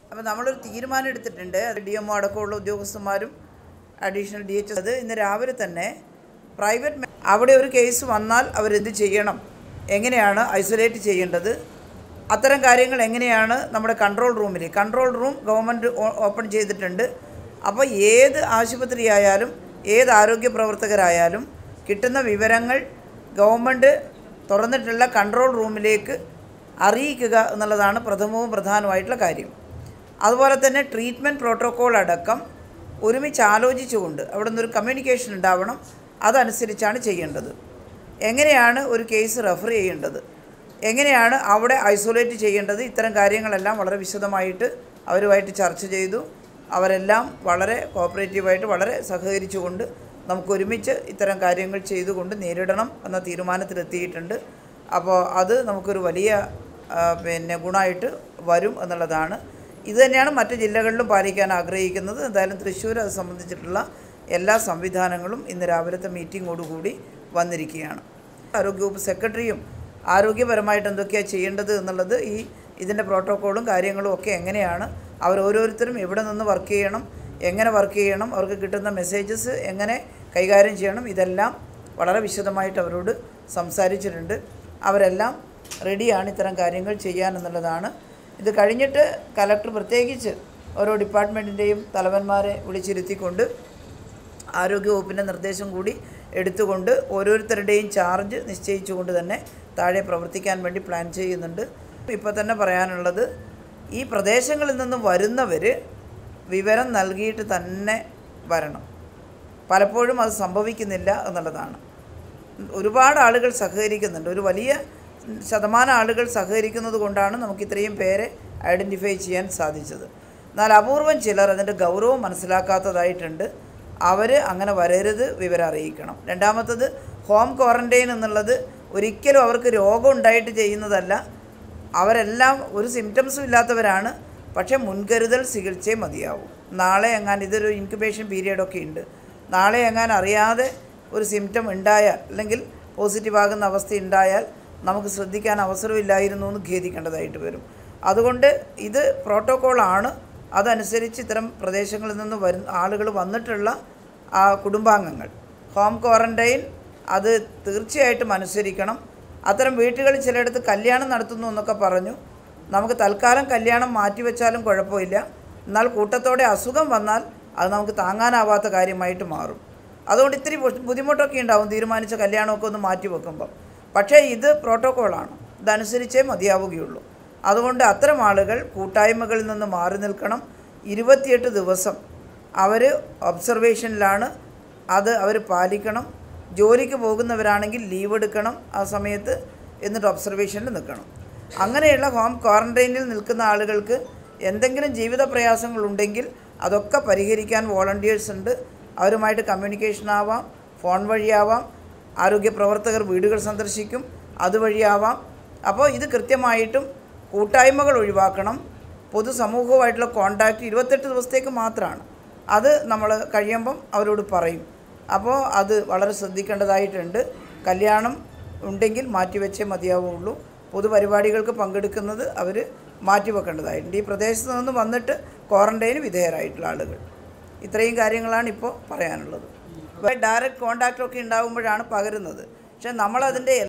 അപ്പോൾ നമ്മളൊരു തീരുമാനം എടുത്തിട്ടുണ്ട് അത് ഡി എം ഒ അടക്കമുള്ള ഉദ്യോഗസ്ഥന്മാരും അഡീഷണൽ ഡി എച്ച് അത് ഇന്ന് രാവിലെ തന്നെ പ്രൈവറ്റ് മെ- അവിടെ ഒരു കേസ് വന്നാൽ അവരെന്ത് ചെയ്യണം എങ്ങനെയാണ് ഐസൊലേറ്റ് ചെയ്യേണ്ടത് അത്തരം കാര്യങ്ങൾ എങ്ങനെയാണ് നമ്മുടെ കൺട്രോൾ റൂമിൽ കൺട്രോൾ റൂം ഗവൺമെൻറ് ഓപ്പൺ ചെയ്തിട്ടുണ്ട് അപ്പോൾ ഏത് ആശുപത്രിയായാലും ഏത് ആരോഗ്യ പ്രവർത്തകരായാലും കിട്ടുന്ന വിവരങ്ങൾ ഗവൺമെൻറ് തുറന്നിട്ടുള്ള കൺട്രോൾ റൂമിലേക്ക് അറിയിക്കുക എന്നുള്ളതാണ് പ്രഥമവും പ്രധാനമായിട്ടുള്ള കാര്യം അതുപോലെ തന്നെ ട്രീറ്റ്മെൻറ്റ് പ്രോട്ടോക്കോൾ അടക്കം ഒരുമിച്ച് ആലോചിച്ചുകൊണ്ട് അവിടെ നിന്നൊരു കമ്മ്യൂണിക്കേഷൻ ഉണ്ടാവണം അതനുസരിച്ചാണ് ചെയ്യേണ്ടത് എങ്ങനെയാണ് ഒരു കേസ് റെഫർ ചെയ്യേണ്ടത് എങ്ങനെയാണ് അവിടെ ഐസൊലേറ്റ് ചെയ്യേണ്ടത് ഇത്തരം കാര്യങ്ങളെല്ലാം വളരെ വിശദമായിട്ട് അവരുമായിട്ട് ചർച്ച ചെയ്തു അവരെല്ലാം വളരെ കോപ്പറേറ്റീവായിട്ട് വളരെ സഹകരിച്ചുകൊണ്ട് നമുക്ക് ഒരുമിച്ച് ഇത്തരം കാര്യങ്ങൾ ചെയ്തുകൊണ്ട് നേരിടണം എന്ന തീരുമാനത്തിലെത്തിയിട്ടുണ്ട് അപ്പോൾ അത് നമുക്കൊരു വലിയ ആ, പിന്നെ ഗുണമായിട്ട് വരും എന്നുള്ളതാണ് ഇത് തന്നെയാണ് മറ്റ് ജില്ലകളിലും പാലിക്കാൻ ആഗ്രഹിക്കുന്നത് എന്തായാലും തൃശ്ശൂർ അത് സംബന്ധിച്ചിട്ടുള്ള എല്ലാ സംവിധാനങ്ങളും ഇന്ന് രാവിലത്തെ മീറ്റിങ്ങോടുകൂടി വന്നിരിക്കുകയാണ് ആരോഗ്യവകുപ്പ് സെക്രട്ടറിയും ആരോഗ്യപരമായിട്ട് എന്തൊക്കെയാണ് ചെയ്യേണ്ടത് എന്നുള്ളത് ഈ ഇതിൻ്റെ പ്രോട്ടോക്കോളും കാര്യങ്ങളും ഒക്കെ എങ്ങനെയാണ് അവർ ഓരോരുത്തരും എവിടെ നിന്ന് വർക്ക് ചെയ്യണം എങ്ങനെ വർക്ക് ചെയ്യണം അവർക്ക് കിട്ടുന്ന മെസ്സേജസ് എങ്ങനെ കൈകാര്യം ചെയ്യണം ഇതെല്ലാം വളരെ വിശദമായിട്ട് അവരോട് സംസാരിച്ചിട്ടുണ്ട് അവരെല്ലാം റെഡിയാണ് ഇത്തരം കാര്യങ്ങൾ ചെയ്യാൻ എന്നുള്ളതാണ് ഇത് കഴിഞ്ഞിട്ട് കലക്ടർ പ്രത്യേകിച്ച് ഓരോ ഡിപ്പാർട്ട്മെൻറ്റിൻ്റെയും തലവന്മാരെ വിളിച്ചിരുത്തിക്കൊണ്ട് ആരോഗ്യവകുപ്പിൻ്റെ നിർദ്ദേശം കൂടി എടുത്തുകൊണ്ട് ഓരോരുത്തരുടെയും ചാർജ് നിശ്ചയിച്ചുകൊണ്ട് തന്നെ താഴെ പ്രവർത്തിക്കാൻ വേണ്ടി പ്ലാൻ ചെയ്യുന്നുണ്ട് ഇപ്പോൾ തന്നെ പറയാനുള്ളത് ഈ പ്രദേശങ്ങളിൽ നിന്ന് വരുന്നവർ വിവരം നൽകിയിട്ട് തന്നെ വരണം പലപ്പോഴും അത് സംഭവിക്കുന്നില്ല എന്നുള്ളതാണ് ഒരുപാട് ആളുകൾ സഹകരിക്കുന്നുണ്ട് ഒരു വലിയ ശതമാനം ആളുകൾ സഹകരിക്കുന്നത് കൊണ്ടാണ് നമുക്ക് ഇത്രയും പേരെ ഐഡൻറ്റിഫൈ ചെയ്യാൻ സാധിച്ചത് എന്നാൽ അപൂർവം ചിലർ അതിൻ്റെ ഗൗരവം മനസ്സിലാക്കാത്തതായിട്ടുണ്ട് അവർ അങ്ങനെ വരരുത് വിവരം അറിയിക്കണം രണ്ടാമത്തത് ഹോം ക്വാറൻറ്റൈൻ എന്നുള്ളത് ഒരിക്കലും അവർക്ക് രോഗം ഉണ്ടായിട്ട് ചെയ്യുന്നതല്ല അവരെല്ലാം ഒരു സിംറ്റംസും ഇല്ലാത്തവരാണ് പക്ഷേ മുൻകരുതൽ ചികിത്സയെ മതിയാവും നാളെ എങ്ങാൻ ഇതൊരു ഇൻക്യുബേഷൻ പീരിയഡൊക്കെ ഉണ്ട് നാളെ എങ്ങാൻ അറിയാതെ ഒരു സിംറ്റം ഉണ്ടായാൽ അല്ലെങ്കിൽ പോസിറ്റീവ് ആകുന്ന അവസ്ഥ ഉണ്ടായാൽ നമുക്ക് ശ്രദ്ധിക്കാൻ അവസരമില്ലായിരുന്നു എന്ന് ഖേദിക്കേണ്ടതായിട്ട് വരും അതുകൊണ്ട് ഇത് പ്രോട്ടോക്കോളാണ് അതനുസരിച്ച് ഇത്തരം പ്രദേശങ്ങളിൽ നിന്ന് വരു ആളുകൾ വന്നിട്ടുള്ള ആ കുടുംബാംഗങ്ങൾ ഹോം ക്വാറൻറ്റൈൻ അത് തീർച്ചയായിട്ടും അനുസരിക്കണം അത്തരം വീട്ടുകളിൽ ചിലയിടത്ത് കല്യാണം നടത്തുന്നു എന്നൊക്കെ പറഞ്ഞു നമുക്ക് തൽക്കാലം കല്യാണം മാറ്റിവെച്ചാലും കുഴപ്പമില്ല എന്നാൽ കൂട്ടത്തോടെ അസുഖം വന്നാൽ അത് നമുക്ക് താങ്ങാനാവാത്ത കാര്യമായിട്ട് മാറും അതുകൊണ്ട് ഇത്തിരി ബുദ്ധി- ബുദ്ധിമുട്ടൊക്കെ ഉണ്ടാവും തീരുമാനിച്ച കല്യാണമൊക്കെ ഒന്ന് മാറ്റി വെക്കുമ്പോൾ പക്ഷേ ഇത് പ്രോട്ടോക്കോളാണ് ഇതനുസരിച്ചേ മതിയാവുകയുള്ളൂ അതുകൊണ്ട് അത്തരം ആളുകൾ കൂട്ടായ്മകളിൽ നിന്ന് മാറി നിൽക്കണം ഇരുപത്തിയെട്ട് ദിവസം അവർ ഒബ്സർവേഷനിലാണ് അത് അവർ പാലിക്കണം ജോലിക്ക് പോകുന്നവരാണെങ്കിൽ ലീവ് എടുക്കണം ആ സമയത്ത് എന്നിട്ട് ഒബ്സർവേഷനിൽ നിൽക്കണം അങ്ങനെയുള്ള ഹോം ക്വാറൻറ്റൈനിൽ നിൽക്കുന്ന ആളുകൾക്ക് എന്തെങ്കിലും ജീവിത പ്രയാസങ്ങളുണ്ടെങ്കിൽ അതൊക്കെ പരിഹരിക്കാൻ വോളണ്ടിയേഴ്സ് ഉണ്ട് അവരുമായിട്ട് കമ്മ്യൂണിക്കേഷൻ ആവാം ഫോൺ വഴിയാവാം ആരോഗ്യ പ്രവർത്തകർ വീടുകൾ സന്ദർശിക്കും അതുവഴിയാവാം അപ്പോൾ ഇത് കൃത്യമായിട്ടും കൂട്ടായ്മകൾ ഒഴിവാക്കണം പൊതുസമൂഹവുമായിട്ടുള്ള കോണ്ടാക്റ്റ് ഇരുപത്തെട്ട് ദിവസത്തേക്ക് മാത്രമാണ് അത് നമ്മൾ കഴിയുമ്പം അവരോട് പറയും അപ്പോൾ അത് വളരെ ശ്രദ്ധിക്കേണ്ടതായിട്ടുണ്ട് കല്യാണം ഉണ്ടെങ്കിൽ മാറ്റിവെച്ചേ മതിയാവുള്ളൂ പൊതുപരിപാടികൾക്ക് പങ്കെടുക്കുന്നത് അവർ മാറ്റിവെക്കേണ്ടതായിട്ടുണ്ട് ഈ പ്രദേശത്ത് നിന്ന് വന്നിട്ട് ക്വാറൻറ്റൈന് വിധേയരായിട്ടുള്ള ആളുകൾ ഇത്രയും കാര്യങ്ങളാണ് ഇപ്പോൾ പറയാനുള്ളത് ഡയറക്റ്റ് കോണ്ടാക്റ്റൊക്കെ ഉണ്ടാകുമ്പോഴാണ് പകരുന്നത് പക്ഷേ നമ്മളതിൻ്റെ